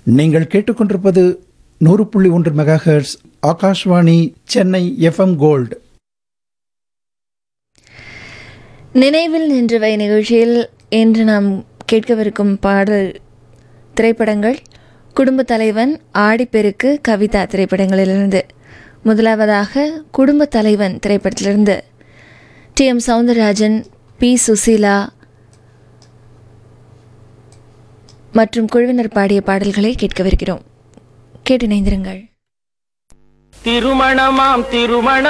நீங்கள் கேட்டுக்கொண்டிருப்பது நூறு புள்ளி ஒன்று megahertz Akashvani Chennai FM gold நினைவில் நின்றவை நிகழ்ச்சியில் இன்று நாம் கேட்கவிருக்கும் பாடல் திரைப்படங்கள் குடும்பத் தலைவன் ஆடிப்பெருக்கு கவிதா திரைப்படங்களிலிருந்து முதலாவதாக குடும்பத் தலைவன் திரைப்படத்திலிருந்து T M Soundararajan P Susheela மற்றும் குழுவினர் பாடிய பாடல்களை கேட்கவிருக்கிறோம் கேட்டிணைந்திருங்கள் திருமணமாம் திருமண